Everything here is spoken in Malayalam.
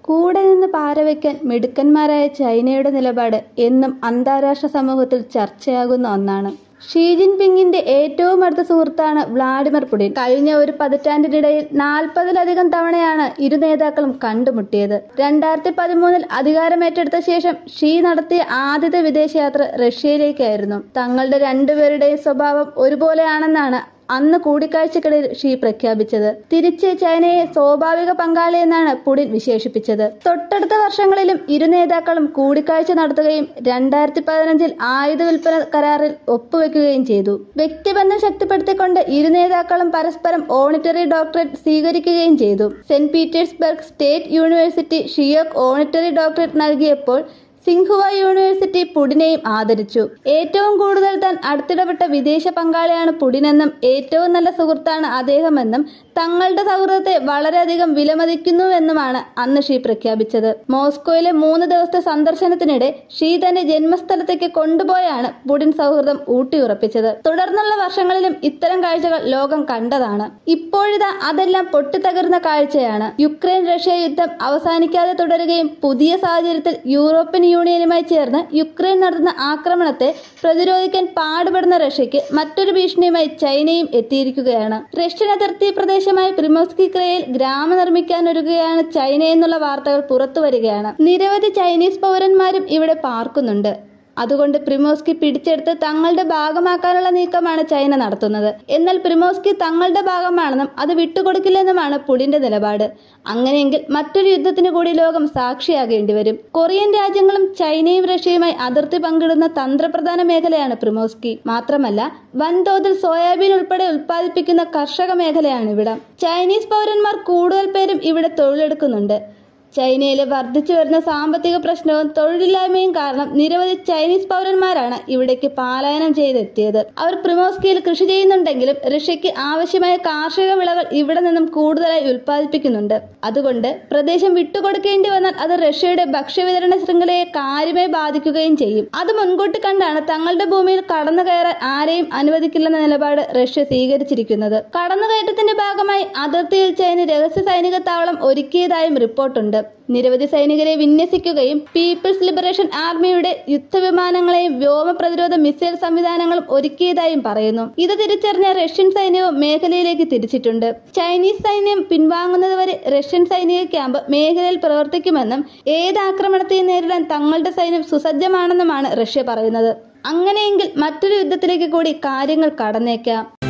കൂടെ നിന്ന് പാരവയ്ക്കാൻ മിടുക്കന്മാരായ ചൈനയുടെ നിലപാട് എന്നും അന്താരാഷ്ട്ര സമൂഹത്തിൽ ചർച്ചയാകുന്ന ഒന്നാണ് ഷീ ജിൻപിങ്ങിന്റെ ഏറ്റവും അടുത്ത സുഹൃത്താണ് വ്ളാഡിമിർ പുടിൻ കഴിഞ്ഞ ഒരു പതിറ്റാണ്ടിനിടയിൽ നാൽപ്പതിലധികം തവണയാണ് ഇരു നേതാക്കളും കണ്ടുമുട്ടിയത് രണ്ടായിരത്തി പതിമൂന്നിൽ അധികാരമേറ്റെടുത്ത ശേഷം ഷീ നടത്തിയ ആദ്യത്തെ വിദേശയാത്ര റഷ്യയിലേക്കായിരുന്നു തങ്ങളുടെ രണ്ടുപേരുടെയും സ്വഭാവം ഒരുപോലെയാണെന്നാണ് അന്ന് കൂടിക്കാഴ്ചക്കിടയിൽ ഷീ പ്രഖ്യാപിച്ചത് തിരിച്ച് ചൈനയെ സ്വാഭാവിക പങ്കാളി എന്നാണ് പുടിൻ വിശേഷിപ്പിച്ചത് തൊട്ടടുത്ത വർഷങ്ങളിലും ഇരു നേതാക്കളും കൂടിക്കാഴ്ച നടത്തുകയും രണ്ടായിരത്തി പതിനഞ്ചിൽ ആയുധ വിൽപ്പന കരാറിൽ ഒപ്പുവെക്കുകയും ചെയ്തു വ്യക്തിബന്ധം ശക്തിപ്പെടുത്തിക്കൊണ്ട് ഇരു നേതാക്കളും പരസ്പരം ഓണിറ്ററി ഡോക്ടറേറ്റ് സ്വീകരിക്കുകയും ചെയ്തു സെന്റ് പീറ്റേഴ്സ്ബർഗ് സ്റ്റേറ്റ് യൂണിവേഴ്സിറ്റി ഷിയോക് ഓണിറ്ററി ഡോക്ടറേറ്റ് നൽകിയപ്പോൾ സിംഹുവ യൂണിവേഴ്സിറ്റി പുടിനെയും ആദരിച്ചു ഏറ്റവും കൂടുതൽ താൻ അടുത്തിടപെട്ട വിദേശ പങ്കാളിയാണ് പുടിനെന്നും ഏറ്റവും നല്ല സുഹൃത്താണ് അദ്ദേഹമെന്നും തങ്ങളുടെ സൗഹൃദത്തെ വളരെയധികം വിലമതിക്കുന്നുവെന്നുമാണ് അന്ന് ഷീ പ്രഖ്യാപിച്ചത് മോസ്കോയിലെ മൂന്ന് ദിവസത്തെ സന്ദർശനത്തിനിടെ ഷീ തന്റെ ജന്മസ്ഥലത്തേക്ക് കൊണ്ടുപോയാണ് പുടിൻ സൗഹൃദം ഊട്ടിയുറപ്പിച്ചത് തുടർന്നുള്ള വർഷങ്ങളിലും ഇത്തരം കാഴ്ചകൾ ലോകം കണ്ടതാണ് ഇപ്പോഴിതാ അതെല്ലാം പൊട്ടിത്തകർന്ന കാഴ്ചയാണ് യുക്രൈൻ റഷ്യ യുദ്ധം അവസാനിക്കാതെ തുടരുകയും പുതിയ സാഹചര്യത്തിൽ യൂറോപ്യൻ യൂണിയനുമായി ചേർന്ന് യുക്രൈൻ നടത്തുന്ന ആക്രമണത്തെ പ്രതിരോധിക്കാൻ പാടുപെടുന്ന റഷ്യയ്ക്ക് മറ്റൊരു ഭീഷണിയുമായി ചൈനയും എത്തിയിരിക്കുകയാണ് റഷ്യൻ അതിർത്തി പ്രദേശമായ പ്രിമോസ്കി ക്രയിൽ ഗ്രാമം നിർമ്മിക്കാനൊരുങ്ങുകയാണ് ചൈന എന്നുള്ള വാർത്തകൾ പുറത്തുവരികയാണ് നിരവധി ചൈനീസ് പൗരന്മാരും ഇവിടെ പാർക്കുന്നുണ്ട് അതുകൊണ്ട് പ്രിമോസ്കി പിടിച്ചെടുത്ത് തങ്ങളുടെ ഭാഗമാക്കാനുള്ള നീക്കമാണ് ചൈന നടത്തുന്നത് എന്നാൽ പ്രിമോസ്കി തങ്ങളുടെ ഭാഗമാണെന്നും അത് വിട്ടുകൊടുക്കില്ലെന്നുമാണ് പുടിന്റെ നിലപാട് അങ്ങനെയെങ്കിൽ മറ്റൊരു യുദ്ധത്തിന് കൂടി ലോകം സാക്ഷിയാകേണ്ടി വരും കൊറിയൻ രാജ്യങ്ങളും ചൈനയും റഷ്യയുമായി അതിർത്തി പങ്കിടുന്ന തന്ത്രപ്രധാന മേഖലയാണ് പ്രിമോസ്കി മാത്രമല്ല വൻതോതിൽ സോയാബീൻ ഉൾപ്പെടെ ഉൽപ്പാദിപ്പിക്കുന്ന കർഷക മേഖലയാണ് ഇവിടം ചൈനീസ് പൗരന്മാർ കൂടുതൽ പേരും ഇവിടെ തൊഴിലെടുക്കുന്നുണ്ട് ചൈനയിലെ വർദ്ധിച്ചു വരുന്ന സാമ്പത്തിക പ്രശ്നവും തൊഴിലില്ലായ്മയും കാരണം നിരവധി ചൈനീസ് പൗരന്മാരാണ് ഇവിടേക്ക് പലായനം ചെയ്തെത്തിയത് അവർ പ്രിമോസ്കിയിൽ കൃഷി ചെയ്യുന്നുണ്ടെങ്കിലും റഷ്യയ്ക്ക് ആവശ്യമായ കാർഷിക വിളകൾ ഇവിടെ നിന്നും കൂടുതലായി ഉൽപ്പാദിപ്പിക്കുന്നുണ്ട് അതുകൊണ്ട് പ്രദേശം വിട്ടുകൊടുക്കേണ്ടി വന്നാൽ അത് റഷ്യയുടെ ഭക്ഷ്യവിതരണ ശൃംഖലയെ കാര്യമായി ബാധിക്കുകയും ചെയ്യും അത് മുൻകൂട്ടി കണ്ടാണ് തങ്ങളുടെ ഭൂമിയിൽ കടന്നു കയറാൻ ആരെയും അനുവദിക്കില്ലെന്ന നിലപാട് റഷ്യ സ്വീകരിച്ചിരിക്കുന്നത് കടന്നുകയറ്റത്തിന്റെ ഭാഗമായി അതിർത്തിയിൽ ചൈന രഹസ്യ സൈനിക താവളം ഒരുക്കിയതായും റിപ്പോർട്ടുണ്ട് നിരവധി സൈനികരെ വിന്യസിക്കുകയും പീപ്പിൾസ് ലിബറേഷൻ ആർമിയുടെ യുദ്ധവിമാനങ്ങളെയും വ്യോമ പ്രതിരോധ മിസൈൽ സംവിധാനങ്ങളും ഒരുക്കിയതായും പറയുന്നു ഇത് തിരിച്ചറിഞ്ഞ റഷ്യൻ സൈന്യവും മേഖലയിലേക്ക് തിരിച്ചിട്ടുണ്ട് ചൈനീസ് സൈന്യം പിൻവാങ്ങുന്നതുവരെ റഷ്യൻ സൈനിക ക്യാമ്പ് മേഖലയിൽ പ്രവർത്തിക്കുമെന്നും ഏത് ആക്രമണത്തെയും നേരിടാൻ തങ്ങളുടെ സൈന്യം സുസജ്ജമാണെന്നുമാണ് റഷ്യ പറയുന്നത് അങ്ങനെയെങ്കിൽ മറ്റൊരു യുദ്ധത്തിലേക്ക് കൂടി കാര്യങ്ങൾ കടന്നേക്കാം